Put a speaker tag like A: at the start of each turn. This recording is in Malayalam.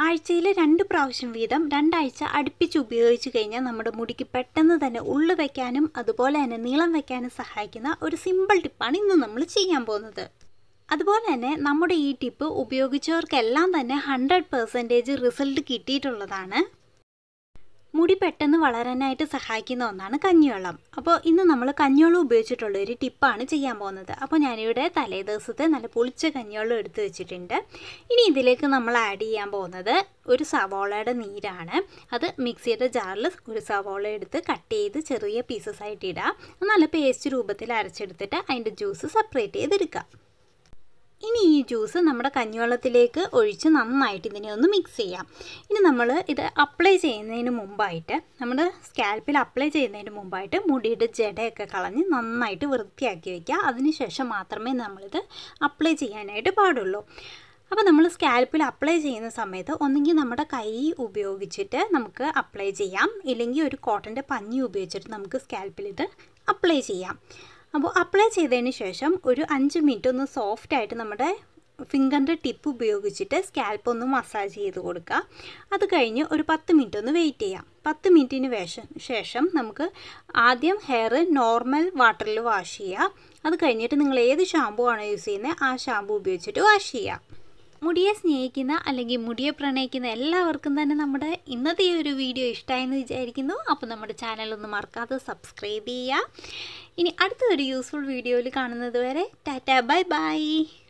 A: ആഴ്ചയിൽ രണ്ട് പ്രാവശ്യം വീതം രണ്ടാഴ്ച അടുപ്പിച്ച് ഉപയോഗിച്ച് കഴിഞ്ഞാൽ നമ്മുടെ മുടിക്ക് പെട്ടെന്ന് തന്നെ ഉള്ളു വയ്ക്കാനും അതുപോലെ തന്നെ നീളം വയ്ക്കാനും സഹായിക്കുന്ന ഒരു സിമ്പിൾ ടിപ്പാണ് ഇന്ന് നമ്മൾ ചെയ്യാൻ പോകുന്നത് അതുപോലെ തന്നെ നമ്മുടെ ഈ ടിപ്പ് ഉപയോഗിച്ചവർക്കെല്ലാം തന്നെ ഹൺഡ്രഡ് പെർസെൻറ്റേജ് റിസൾട്ട് കിട്ടിയിട്ടുള്ളതാണ് മുടി പെട്ടെന്ന് വളരാനായിട്ട് സഹായിക്കുന്ന ഒന്നാണ് കഞ്ഞിവെള്ളം അപ്പോൾ ഇന്ന് നമ്മൾ കഞ്ഞിവെള്ളം ഉപയോഗിച്ചിട്ടുള്ള ഒരു ടിപ്പാണ് ചെയ്യാൻ പോകുന്നത് അപ്പോൾ ഞാനിവിടെ തലേ ദിവസത്തെ നല്ല പുളിച്ച കഞ്ഞിവെള്ളം എടുത്തു വെച്ചിട്ടുണ്ട് ഇനി ഇതിലേക്ക് നമ്മൾ ആഡ് ചെയ്യാൻ പോകുന്നത് ഒരു സവോളയുടെ നീരാണ് അത് മിക്സിയുടെ ജാറിൽ ഒരു സവോള എടുത്ത് കട്ട് ചെയ്ത് ചെറിയ പീസസ് ആയിട്ട് ഇടുക നല്ല പേസ്റ്റ് രൂപത്തിൽ അരച്ചെടുത്തിട്ട് അതിൻ്റെ ജ്യൂസ് സെപ്പറേറ്റ് ചെയ്തെടുക്കുക ഇനി ഈ ജ്യൂസ് നമ്മുടെ കഞ്ഞിവെള്ളത്തിലേക്ക് ഒഴിച്ച് നന്നായിട്ട് ഇതിനെ ഒന്ന് മിക്സ് ചെയ്യാം ഇനി നമ്മൾ ഇത് അപ്ലൈ ചെയ്യുന്നതിന് മുമ്പായിട്ട് നമ്മുടെ സ്കാൽപ്പിൽ അപ്ലൈ ചെയ്യുന്നതിന് മുമ്പായിട്ട് മുടിയുടെ ജടയൊക്കെ കളഞ്ഞ് നന്നായിട്ട് വൃത്തിയാക്കി വയ്ക്കുക അതിനുശേഷം മാത്രമേ നമ്മളിത് അപ്ലൈ ചെയ്യാനായിട്ട് പാടുള്ളൂ അപ്പോൾ നമ്മൾ സ്കാൽപ്പിൽ അപ്ലൈ ചെയ്യുന്ന സമയത്ത് ഒന്നെങ്കിൽ നമ്മുടെ കൈ ഉപയോഗിച്ചിട്ട് നമുക്ക് അപ്ലൈ ചെയ്യാം ഇല്ലെങ്കിൽ ഒരു കോട്ടൻ്റെ പഞ്ഞി ഉപയോഗിച്ചിട്ട് നമുക്ക് സ്കാൽപ്പിൽ ഇത് അപ്ലൈ ചെയ്യാം അപ്പോൾ അപ്ലൈ ചെയ്തതിന് ശേഷം ഒരു അഞ്ച് മിനിറ്റ് ഒന്ന് സോഫ്റ്റ് ആയിട്ട് നമ്മുടെ ഫിംഗറിൻ്റെ ടിപ്പ് ഉപയോഗിച്ചിട്ട് സ്കാൽപ്പ് ഒന്ന് മസാജ് ചെയ്ത് കൊടുക്കുക അത് കഴിഞ്ഞ് ഒരു പത്ത് മിനിറ്റ് ഒന്ന് വെയിറ്റ് ചെയ്യാം പത്ത് മിനിറ്റിന് വേഷം ശേഷം നമുക്ക് ആദ്യം ഹെയർ നോർമൽ വാട്ടറിൽ വാഷ് ചെയ്യുക അത് കഴിഞ്ഞിട്ട് നിങ്ങൾ ഏത് ഷാമ്പു ആണോ യൂസ് ചെയ്യുന്നത് ആ ഷാമ്പു ഉപയോഗിച്ചിട്ട് വാഷ് ചെയ്യുക മുടിയെ സ്നേഹിക്കുന്ന അല്ലെങ്കിൽ മുടിയെ പ്രണയിക്കുന്ന എല്ലാവർക്കും തന്നെ നമ്മുടെ ഇന്നത്തെ ഈ ഒരു വീഡിയോ ഇഷ്ടമായെന്ന് വിചാരിക്കുന്നു അപ്പോൾ നമ്മുടെ ചാനൽ ഒന്ന് മറക്കാതെ സബ്സ്ക്രൈബ് ചെയ്യുക ഇനി അടുത്തൊരു യൂസ്ഫുൾ വീഡിയോയിൽ കാണുന്നത് വരെ ടാറ്റ ബൈ ബൈ